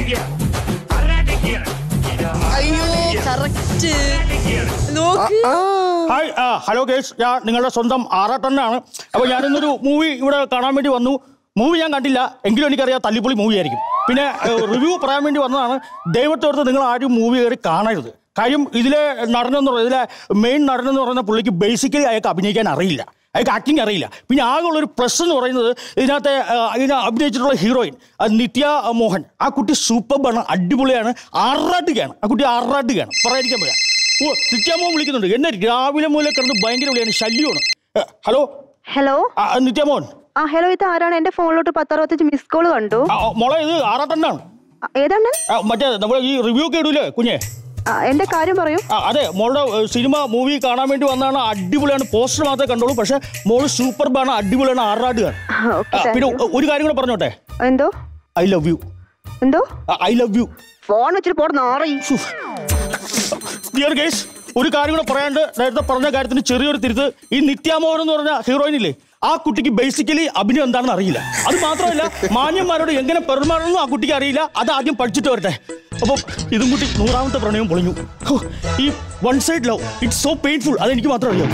അയ്യോ കറക്റ്റ് നോക്ക് ഹായ് ആ ഹലോ കേസ് ഞാൻ നിങ്ങളുടെ സ്വന്തം ആറാട്ടണ്ണാണ് അപ്പോൾ ഞാനിന്നൊരു മൂവി ഇവിടെ കാണാൻ വേണ്ടി വന്നു മൂവി ഞാൻ കണ്ടില്ല എങ്കിലും എനിക്കറിയാം തല്ലിപ്പൊളി മൂവി ആയിരിക്കും പിന്നെ റിവ്യൂ പറയാൻ വേണ്ടി വന്നതാണ് ദൈവത്തോർത്ത് നിങ്ങൾ ആരും മൂവി കയറി കാണരുത് കാര്യം ഇതിലെ നടനെന്ന് പറയുന്നത് ഇതിലെ മെയിൻ നടനെന്ന് പറയുന്ന പുള്ളിക്ക് ബേസിക്കലി അയാൾക്ക് അഭിനയിക്കാൻ അറിയില്ല അയാൾക്ക് ആക്ടിങ് അറിയില്ല പിന്നെ ആകെയുള്ളൊരു പ്ലസ് എന്ന് പറയുന്നത് ഇതിനകത്തെ ആ, ഇതിനെ അഭിനയിച്ചിട്ടുള്ള ഹീറോയിൻ അത് നിത്യ മോഹൻ ആ കുട്ടി സൂപ്പർബാണ് അടിപൊളിയാണ് ആറാട്ടുകയാണ് ആ കുട്ടി ആറാട്ടുകയാണ് പറയാതിരിക്കാൻ പറയാം ഓ നിത്യാമോഹൻ വിളിക്കുന്നുണ്ട് എന്നെ രാവിലെ മുതലേ കിടന്ന് ഭയങ്കര വിളിയാണ് ശല്യമാണ് ഏ, ഹലോ ഹലോ ആ, നിത്യാമോഹൻ ആ ഹലോ ഇത് ആരാണ് എന്റെ ഫോണിലോട്ട് പത്തറുപത്തഞ്ച് മിസ് കോൾ കണ്ടു ആ, ആ, മോളെ ഇത് ആറാട്ടണ്ണാണ് ആ, ഏതാണ് ആ, മറ്റേ നമ്മൾ ഈ റിവ്യൂ ഒക്കെ ഇടൂലേ കുഞ്ഞെ ആ, എന്റെ കാര്യം പറയൂ ആ അതെ മോളുടെ ഏ, സിനിമ മൂവി കാണാൻ വേണ്ടി വന്നതാണ് അടിപൊളിയാണ് പോസ്റ്റർ മാത്രമേ കണ്ടോളൂ പക്ഷെ മോള് സൂപ്പർബാണ് അടിപൊളിയാണ് ആറാടുകയാണ് ആ, ഓക്കെ ആ, താങ്ക് പിന്നെ യു. ഒ- ഒരു കാര്യം കൂടെ പറഞ്ഞോട്ടെ എന്തോ ഐ ലവ് യു എന്തോ ഐ ലവ് യു ഫോൺ വെച്ചിട്ട് പോടെ നാറി ഡിയർ കേസ് ഒരു കാര്യം കൂടെ പറയാണ്ട് നേരത്തെ പറഞ്ഞ കാര്യത്തിന് ചെറിയൊരു തിരുത്ത് ഈ നിത്യാമോഹൻ എന്ന് പറഞ്ഞ ഹീറോയിൻ ഇല്ലേ ആ കുട്ടിക്ക് ബേസിക്കലി അഭിനയം എന്താണെന്ന് അറിയില്ല അത് മാത്രമല്ല മാന്യന്മാരോട് എങ്ങനെ പെരുമാറണമെന്നും ആ കുട്ടിക്ക് അറിയില്ല അത് ആദ്യം പഠിച്ചിട്ട് വരട്ടെ അപ്പം ഇതും കുട്ടി നൂറാമത്തെ പ്രണയം പൊളിഞ്ഞു ഹോ, ഈ one side love it's so painful അതെനിക്ക് മാത്രം അറിയാം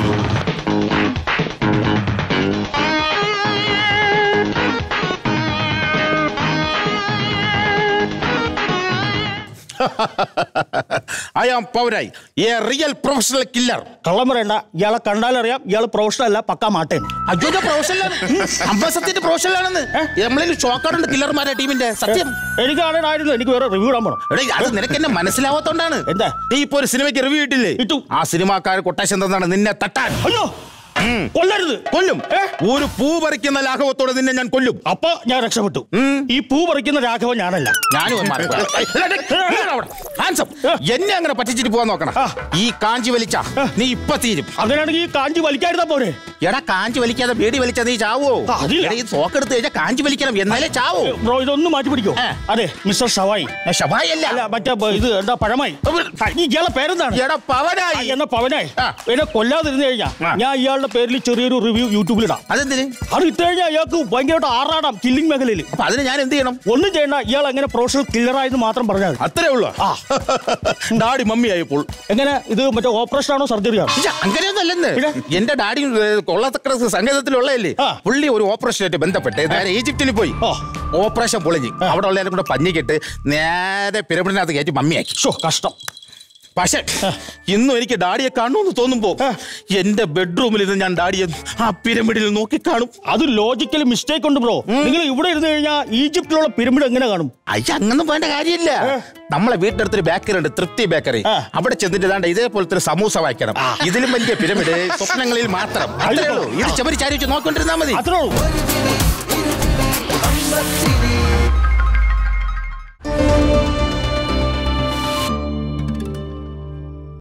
ഐ ആം പൗരായി എ റിയൽ പ്രൊഫഷണൽ കില്ലർ കള്ളം പറയണ്ട ഇയാളെ കണ്ടാലറിയാം ഇയാൾ പ്രൊഫഷണൽ അല്ല പക്ക മാട്ടേൻ അജോന്റെ പ്രൊഫഷണലാണ് അമ്പസത്തിന്റെ പ്രൊഫഷണലാണെന്ന് നമ്മളിൽ ഷോക്കാടുണ്ട് കില്ലർമാരെ ടീമിന്റെ സത്യം എനിക്കാണേനായിരുന്നു എനിക്ക് വേറെ റിവ്യൂ ഇടാൻ പോണം എടേ അത് നിനക്ക് എന്നെ മനസ്സിലാവാത്തോണ്ടാണ് എന്താ? നീ ഇപ്പൊ ഒരു സിനിമയ്ക്ക് റിവ്യൂ ഇട്ടില്ലേ ഇട്ടു. ആ സിനിമാക്കാർ കൊട്ടേഷൻ തന്നാണ് നിന്നെ തട്ടാൻ അയ്യോ കൊല്ലരുത് കൊല്ലും ഏ? ഒരു പൂ പറിക്കുന്ന ലാഘവത്തോടെ നിന്നെ ഞാൻ കൊല്ലും അപ്പൊ ഞാൻ രക്ഷപ്പെട്ടു ഈ പൂ പറിക്കുന്ന രാഘവൻ ഞാനല്ല ഞാനും ഒന്ന് മാറി പോകാം. എടാ, ഡേ, നില്ലെടാ അവിടെ. Hands up. എന്നെ അങ്ങനെ പറ്റിച്ചിട്ട് പോവാൻ നോക്കണം ആ. ഈ കാഞ്ചി വലിച്ച നീ ഇപ്പൊ തീരും അങ്ങനെയാണെങ്കിൽ ഈ കാഞ്ചി വലിക്കാതിരുന്നാ പോരെ എടാ കാഞ്ചി വലിക്കാതെ ബേടി വലിച്ചാ നീ ചാവോ ആ, അതില്ല. എടാ, ഈ സോക്കെടുത്ത് കഴിഞ്ഞാൽ കാഞ്ചി വലിക്കണം എന്നാലേ ചാവോ ബ്രോ ഇതൊന്നും മാറ്റി പിടിക്കോ ഏ. അതെ മിസ്റ്റർ ഷവായി ഷബായി അല്ല അല്ല മറ്റേ ബ- ഇത് എന്താ പഴമായി ആ, ഈ ഇയാളെ പേരെന്താണ് എടാ ആ, പവനായി എന്ന പവനായി ആ. എന്നെ കൊല്ലാതിരുന്നു കഴിഞ്ഞാ ആ. ഞാൻ ഇയാളുടെ പേരിൽ ചെറിയൊരു റിവ്യൂ യൂട്യൂബിൽ ഇടാം അതെന്തിന് അത് ഇട്ട് കഴിഞ്ഞാൽ ഇയാൾക്ക് ഭയങ്കരമായിട്ട് ആറാടാം കില്ലിംഗ് മേഖലയിൽ അപ്പൊ അതിന് ഞാൻ എന്ത് ചെയ്യണം ഒന്നും ചെയ്യണ്ട ഇയാൾ എങ്ങനെ പ്രൊഫഷണൽ കില്ലറായെന്ന് മാത്രം പറഞ്ഞാൽ മതി. അത്രേ ഉള്ളൂ ആ. ഡാഡി മമ്മി ആയപ്പോൾ എങ്ങനെ ഇത് മറ്റേ ഓപ്പറേഷൻ ആണോ സർജറി ആണോ ഇല്ല, അങ്ങനെയൊന്നും അല്ലെന്ന് പിന്നെ? എന്റെ ഡാഡി കൊള്ളത്തക്ക സംഗീതത്തിലുള്ളതല്ലേ ആ. പുള്ളി ഒരു ഓപ്പറേഷനായിട്ട് ബന്ധപ്പെട്ട് നേരെ ഈജിപ്തിൽ പോയി ഓ. ഓപ്പറേഷൻ പൊളിഞ്ഞ് അവിടെ ഉള്ളതിനെ കൂടെ പഞ്ഞിക്കിട്ട് നേരെ പിരമിഡിനകത്ത് കയറ്റി മമ്മിയാക്കി ഷോ കഷ്ടം പക്ഷേ ഇന്നും എനിക്ക് ഡാഡിയെ കാണുമെന്ന് തോന്നുമ്പോ എന്റെ ബെഡ്റൂമിൽ ഇരുന്ന് ഞാൻ ഡാഡിയെ ആ പിരമിഡിൽ നോക്കി കാണും അത് ലോജിക്കലി മിസ്റ്റേക്ക് ഉണ്ട് ബ്രോ നിങ്ങൾ ഇവിടെ ഇരുന്ന് കഴിഞ്ഞാൽ ഈജിപ്തിലുള്ള പിരമിഡ് എങ്ങനെ കാണും അയ്യ അങ്ങനൊന്നും വേണ്ട കാര്യമില്ല നമ്മളെ വീട്ടിനടുത്തൊരു ബേക്കറി ഉണ്ട് തൃപ്തി ബേക്കറി ആ. അവിടെ ചെന്നിട്ട് ദാണ്ട ഇതേപോലത്തെ ഒരു സമൂസ വായിക്കണം ഇതിലും വലിയ പിരമിഡ് സ്വപ്നങ്ങളിൽ മാത്രം അത്രേ ഉള്ളൂ ഇത് ചെവരി ചാരി വെച്ച് നോക്കിക്കൊണ്ടിരുന്നാ മതി അത്രേ ഉള്ളൂ